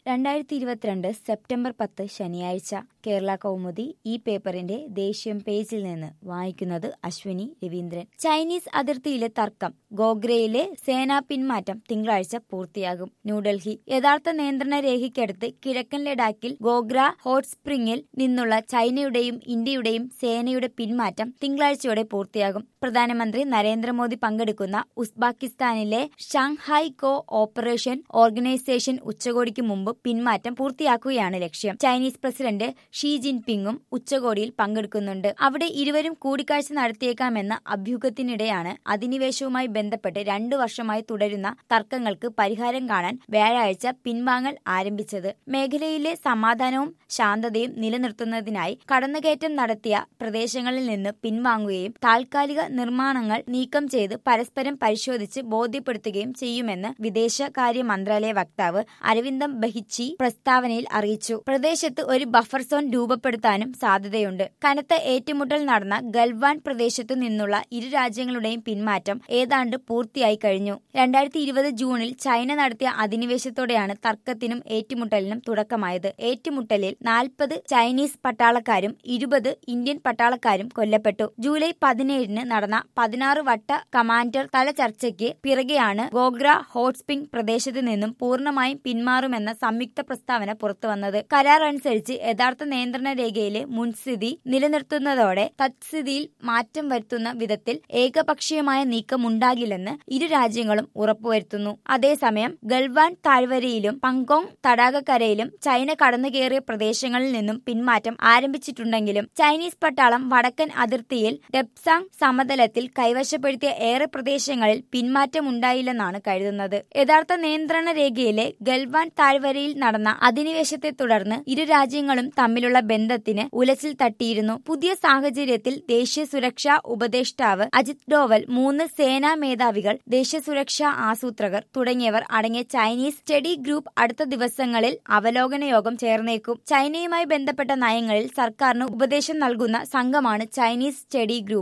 രണ്ടായിരത്തി ഇരുപത്തിരണ്ട് സെപ്റ്റംബർ പത്ത് ശനിയാഴ്ച കേരള കൗമുദി ഈ പേപ്പറിന്റെ ദേശീയം പേജിൽ നിന്ന് വായിക്കുന്നത് അശ്വിനി രവീന്ദ്രൻ ചൈനീസ് അതിർത്തിയിലെ തർക്കം ഗോഗ്രയിലെ സേനാ പിന്മാറ്റം തിങ്കളാഴ്ച പൂർത്തിയാകും ന്യൂഡൽഹി യഥാർത്ഥ നിയന്ത്രണ രേഖയ്ക്കടുത്ത് കിഴക്കൻ ലഡാക്കിൽ ഗോഗ്ര ഹോട്ട് സ്പ്രിംഗിൽ നിന്നുള്ള ചൈനയുടെയും ഇന്ത്യയുടെയും സേനയുടെ പിന്മാറ്റം തിങ്കളാഴ്ചയോടെ പൂർത്തിയാകും പ്രധാനമന്ത്രി നരേന്ദ്രമോദി പങ്കെടുക്കുന്ന ഉസ്ബാക്കിസ്ഥാനിലെ ഷാങ്ഹായ് കോ ഓപ്പറേഷൻ ഓർഗനൈസേഷൻ ഉച്ചകോടിക്ക് മുമ്പ് പിന്മാറ്റം പൂർത്തിയാക്കുകയാണ് ലക്ഷ്യം ചൈനീസ് പ്രസിഡന്റ് ഷീ ജിൻപിങ്ങും ഉച്ചകോടിയിൽ പങ്കെടുക്കുന്നുണ്ട് അവിടെ ഇരുവരും കൂടിക്കാഴ്ച നടത്തിയേക്കാമെന്ന അഭ്യൂഹത്തിനിടെയാണ് അധിനിവേശവുമായി ബന്ധപ്പെട്ട് രണ്ടു വർഷമായി തുടരുന്ന തർക്കങ്ങൾക്ക് പരിഹാരം കാണാൻ വ്യാഴാഴ്ച പിൻവാങ്ങൽ ആരംഭിച്ചത് മേഖലയിലെ സമാധാനവും ശാന്തതയും നിലനിർത്തുന്നതിനായി കടന്നുകയറ്റം നടത്തിയ പ്രദേശങ്ങളിൽ നിന്ന് പിൻവാങ്ങുകയും താൽക്കാലിക നിർമ്മാണങ്ങൾ നീക്കം ചെയ്ത് പരസ്പരം പരിശോധിച്ച് ബോധ്യപ്പെടുത്തുകയും ചെയ്യുമെന്ന് വിദേശകാര്യ മന്ത്രാലയ വക്താവ് അരവിന്ദം ബഹിച്ചി പ്രസ്താവനയിൽ അറിയിച്ചു പ്രദേശത്ത് ഒരു ബഫർ സോൺ രൂപപ്പെടുത്താനും സാധ്യതയുണ്ട് കനത്ത ഏറ്റുമുട്ടൽ നടന്ന ഗൽവാൻ പ്രദേശത്തു നിന്നുള്ള ഇരു രാജ്യങ്ങളുടെയും പിന്മാറ്റം ഏതാണ്ട് പൂർത്തിയായി കഴിഞ്ഞു രണ്ടായിരത്തി ഇരുപത് ജൂണിൽ ചൈന നടത്തിയ അധിനിവേശത്തോടെയാണ് തർക്കത്തിനും ഏറ്റുമുട്ടലിനും തുടക്കമായത് ഏറ്റുമുട്ടലിൽ നാൽപ്പത് ചൈനീസ് പട്ടാളക്കാരും ഇരുപത് ഇന്ത്യൻ പട്ടാളക്കാരും കൊല്ലപ്പെട്ടു ജൂലൈ പതിനേഴിന് നടന്ന പതിനാറ് വട്ട കമാൻഡർ തല ചർച്ചയ്ക്ക് പിറകെയാണ് ഗോഗ്ര ഹോട്ട്സ്പിംഗ് പ്രദേശത്ത് നിന്നും പൂർണ്ണമായും പിന്മാറുമെന്ന സംയുക്ത പ്രസ്താവന പുറത്തുവന്നത് കരാർ അനുസരിച്ച് യഥാർത്ഥ നിയന്ത്രണ രേഖയിലെ മുൻസ്ഥിതി നിലനിർത്തുന്നതോടെ തത്സ്ഥിതിയിൽ മാറ്റം വരുത്തുന്ന വിധത്തിൽ ഏകപക്ഷീയമായ നീക്കം ഉണ്ടാകില്ലെന്ന് ഇരു രാജ്യങ്ങളും ഉറപ്പുവരുത്തുന്നു അതേസമയം ഗൾവാൻ താഴ്വരയിലും പങ്കോങ് തടാകക്കരയിലും ചൈന കടന്നുകയറിയ പ്രദേശങ്ങളിൽ നിന്നും പിന്മാറ്റം ആരംഭിച്ചിട്ടുണ്ടെങ്കിലും ചൈനീസ് പട്ടാളം വടക്കൻ അതിർത്തിയിൽ ഡെപ്സാങ് സമതലത്തിൽ കൈവശപ്പെടുത്തിയ ഏറെ പ്രദേശങ്ങളിൽ പിന്മാറ്റമുണ്ടായില്ലെന്നാണ് കരുതുന്നത് യഥാർത്ഥ നിയന്ത്രണ രേഖയിലെ ഗൽവാൻ താഴ്വരയിൽ നടന്ന അധിനിവേശത്തെ തുടർന്ന് ഇരു രാജ്യങ്ങളും തമ്മിലുള്ള ബന്ധത്തിന് ഉലച്ചിൽ തട്ടിയിരുന്നു പുതിയ സാഹചര്യത്തിൽ ദേശീയ സുരക്ഷാ ഉപദേഷ്ടാവ് അജിത് ഡോവൽ മൂന്ന് സേനാ മേധാവികൾ ദേശീയ സുരക്ഷാ ആസൂത്രകർ തുടങ്ങിയവർ അടങ്ങിയ ചൈനീസ് സ്റ്റഡി ഗ്രൂപ്പ് അടുത്ത ദിവസങ്ങളിൽ അവലോകന യോഗം ചേർന്നേക്കും ചൈനയുമായി ബന്ധപ്പെട്ട നയങ്ങളിൽ സർക്കാരിന് ഉപദേശം നൽകുന്ന സംഘമാണ് ചൈനീസ് സ്റ്റഡി ഗ്രൂപ്പ്